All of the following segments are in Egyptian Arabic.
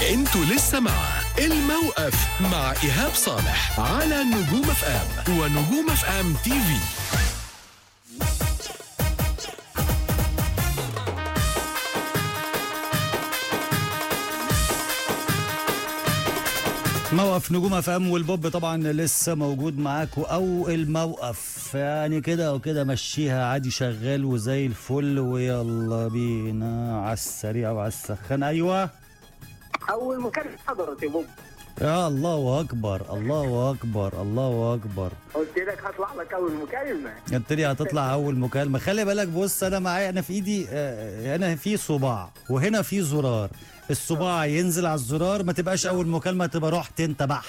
انتوا لسه مع الموقف مع ايهاب صالح على نجوم اف ام ونجوم اف ام تي في موقف نجوم اف ام والبوب طبعا لسه موجود معاكم او الموقف يعني كده وكده مشيها عادي شغال وزي الفل ويلا بينا على السريع وعلى السخان ايوه اول مكالمه حضرت يا بوب يا الله اكبر الله اكبر الله اكبر قلت لك هطلع لك اول مكالمه قلت لي هتطلع اول مكالمه خلي بالك بص انا معايا انا في ايدي آه، هنا في صباع وهنا في زرار الصباع ينزل على الزرار ما تبقاش اول مكالمه تبقى رحت انت بح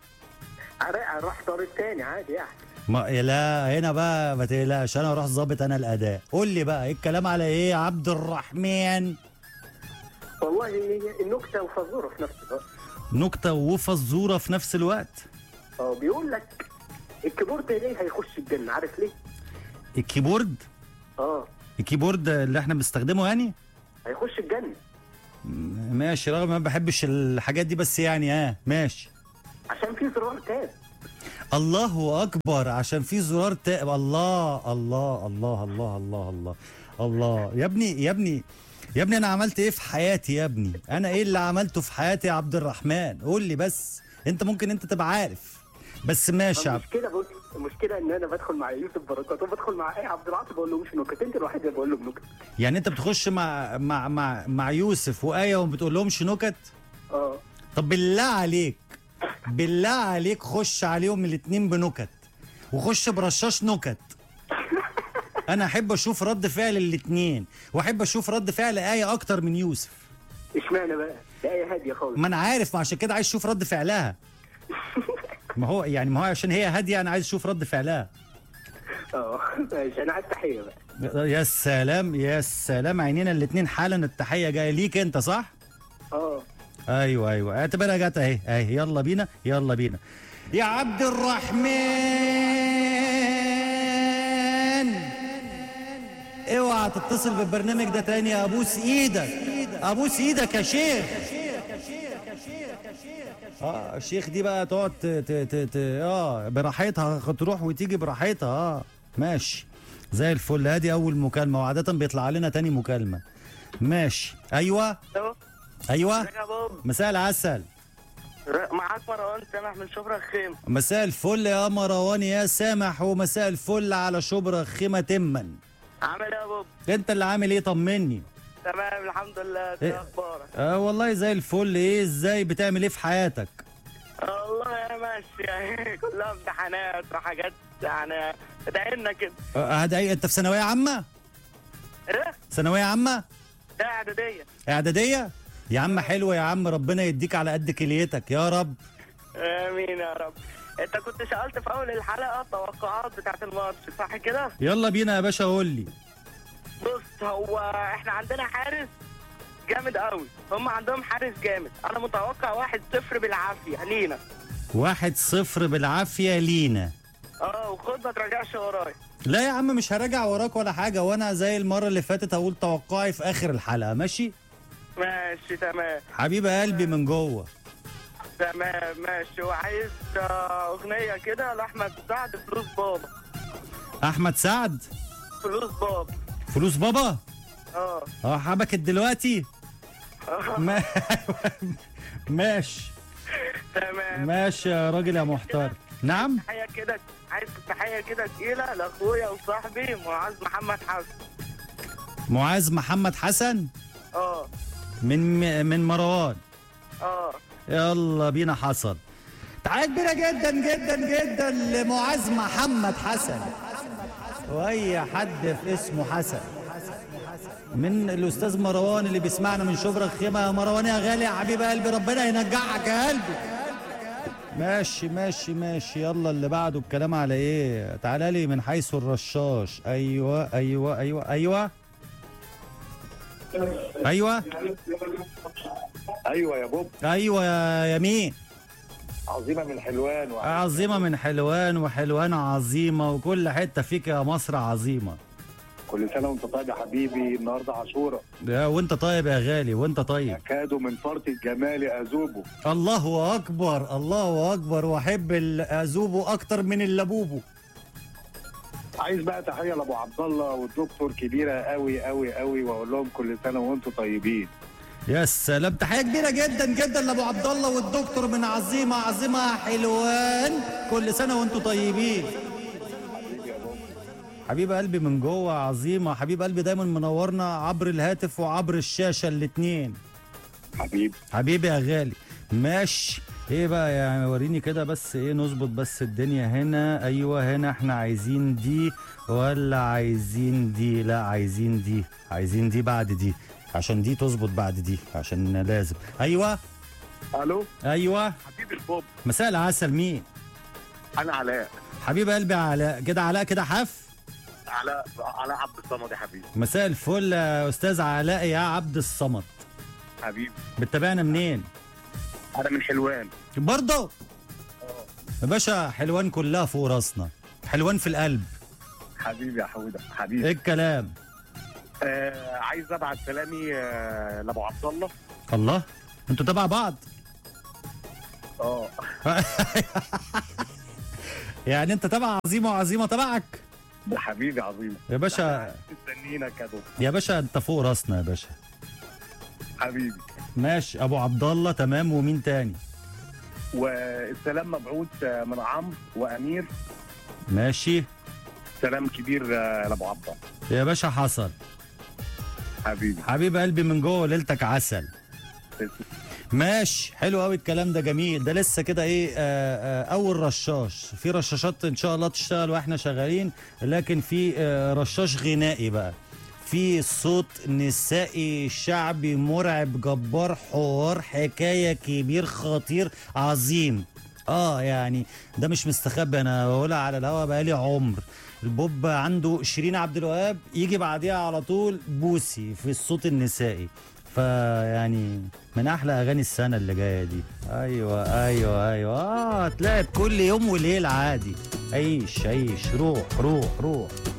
اروح طار التاني عادي يعني ما لا هنا بقى ما تقلقش انا اروح ظابط انا الاداء قول لي بقى ايه الكلام على ايه يا عبد الرحمن والله هي النكته وفزوره في نفس الوقت نكته وفزوره في نفس الوقت اه بيقول لك الكيبورد ليه هيخش الجنه عارف ليه؟ الكيبورد اه الكيبورد اللي احنا بنستخدمه يعني هيخش الجنه م- ماشي رغم ما بحبش الحاجات دي بس يعني اه ماشي عشان في زرار تاب الله اكبر عشان في زرار تائب الله الله الله الله الله الله الله يا ابني يا ابني يا ابني انا عملت ايه في حياتي يا ابني انا ايه اللي عملته في حياتي يا عبد الرحمن قول لي بس انت ممكن انت تبقى عارف بس ماشي يا عبد المشكله بص المشكله ان انا بدخل مع يوسف بركات وبدخل مع اي عبد العاطي بقول له مش نكت انت الوحيد اللي بقول له بنكت يعني انت بتخش مع مع مع مع يوسف وآية وما بتقولهمش نكت اه طب بالله عليك بالله عليك خش عليهم الاتنين بنكت وخش برشاش نكت انا احب اشوف رد فعل الاتنين واحب اشوف رد فعل آية اكتر من يوسف اشمعنى بقى؟ ده ايه هاديه خالص ما انا عارف ما عشان كده عايز اشوف رد فعلها ما هو يعني ما هو عشان هي هاديه انا عايز اشوف رد فعلها اه ماشي انا عايز تحيه بقى يا سلام يا سلام عينينا الاتنين حالا التحيه جايه ليك انت صح اه ايوه ايوه اعتبرها جت اهي اهي يلا بينا يلا بينا يا عبد الرحمن اوعى تتصل بالبرنامج ده تاني يا ابوس ايدك ابوس ايدك يا شيخ اه الشيخ دي بقى تقعد ت- ت- ت- ت- اه براحتها تروح وتيجي براحتها اه ماشي زي الفل ادي اول مكالمه وعاده بيطلع لنا تاني مكالمه ماشي ايوه الو ايوه ازيك يا بوب مساء العسل معاك مروان سامح من شبرا الخيم مساء الفل يا مروان يا سامح ومساء الفل على شبرا خيمة تما عامل ايه يا بوب انت اللي عامل ايه طمني تمام الحمد لله إيه؟ ايه اخبارك اه والله زي الفل ايه ازاي بتعمل ايه في حياتك والله انا ماشي يعني كلها امتحانات وحاجات يعني ادعينا كده اه هدعي انت في ثانوية عامة ايه ثانوية عامة ده اعداديه اعدادية يا عم حلو يا عم ربنا يديك على قد كليتك يا رب امين يا رب انت كنت سالت في اول الحلقه التوقعات بتاعت الماتش صح كده يلا بينا يا باشا قول لي بص هو احنا عندنا حارس جامد قوي هم عندهم حارس جامد انا متوقع واحد صفر بالعافيه لينا واحد صفر بالعافية لينا اه وخد ما تراجعش ورايا لا يا عم مش هراجع وراك ولا حاجة وانا زي المرة اللي فاتت هقول توقعي في اخر الحلقة ماشي ماشي تمام حبيب قلبي من جوه تمام ماشي وعايز آه، اغنيه كده لاحمد سعد فلوس بابا احمد سعد فلوس بابا فلوس بابا اه اه حبكت دلوقتي ما... ماشي تمام ماشي يا راجل يا محترم نعم تحيه كده عايز تحيه كده تقيله لاخويا وصاحبي معاذ محمد حسن معاذ محمد حسن اه من من مروان اه يلا بينا حصل تعال كبيرة جدا جدا جدا لمعاذ محمد حسن واي حد في اسمه حسن من الاستاذ مروان اللي بيسمعنا من شبرا الخيمه يا مروان يا غالي يا حبيب قلبي ربنا ينجعك يا قلبي ماشي ماشي ماشي يلا اللي بعده الكلام على ايه تعالى لي من حيث الرشاش ايوه ايوه ايوه ايوه ايوه ايوه يا بوب ايوه يا يمين عظيمه من حلوان وع- عظيمة من حلوان وحلوان عظيمة وكل حتة فيك يا مصر عظيمة كل سنه وانت طيب يا حبيبي النهارده عاشوره يا وانت طيب يا غالي وانت طيب كادوا من فرط الجمال اذوبه الله اكبر الله اكبر واحب الازوبو اكتر من اللبوبو عايز بقى تحيه لابو عبد الله والدكتور كبيره قوي قوي قوي واقول لهم كل سنه وانتم طيبين يا سلام تحيه كبيره جدا جدا لابو عبد الله والدكتور من عظيمه عظيمه حلوان كل سنه وانتم طيبين حبيب قلبي من جوه عظيمه حبيب قلبي دايما منورنا عبر الهاتف وعبر الشاشه الاتنين حبيبي حبيبي يا غالي ماشي ايه بقى يعني وريني كده بس ايه نظبط بس الدنيا هنا ايوه هنا احنا عايزين دي ولا عايزين دي لا عايزين دي عايزين دي بعد دي عشان دي تظبط بعد دي عشان لازم ايوه الو ايوه حبيبي البوب مساء العسل مين انا علاء حبيب قلبي علاء كده علاء كده حف علاء علاء عبد الصمد يا حبيبي مساء الفل يا استاذ علاء يا عبد الصمد حبيبي بتتابعنا منين انا من حلوان برضه يا باشا حلوان كلها فوق راسنا حلوان في القلب حبيبي يا حوده ايه حبيبي الكلام آه عايز ابعت سلامي آه لابو عبد الله الله انتوا تبع بعض اه يعني انت تبع عظيمه وعظيمه تبعك ده حبيبي عظيم يا باشا مستنينك يا دكتور يا باشا انت فوق راسنا يا باشا حبيبي ماشي ابو عبد الله تمام ومين تاني والسلام مبعوث آه، من عمرو وامير ماشي سلام كبير آه، لابو عبد الله يا باشا حصل حبيبي حبيب قلبي من جوه ليلتك عسل ماشي حلو قوي الكلام ده جميل ده لسه كده ايه آه آه اول رشاش في رشاشات ان شاء الله تشتغل واحنا شغالين لكن في آه رشاش غنائي بقى في صوت نسائي شعبي مرعب جبار حوار حكايه كبير خطير عظيم اه يعني ده مش مستخبي انا بقولها على الهوا بقالي عمر البوب عنده شيرين عبد الوهاب يجي بعديها على طول بوسي في الصوت النسائي فيعني من احلى اغاني السنه اللي جايه دي ايوه ايوه ايوه اه هتلاقي كل يوم وليل عادي عيش عيش روح روح روح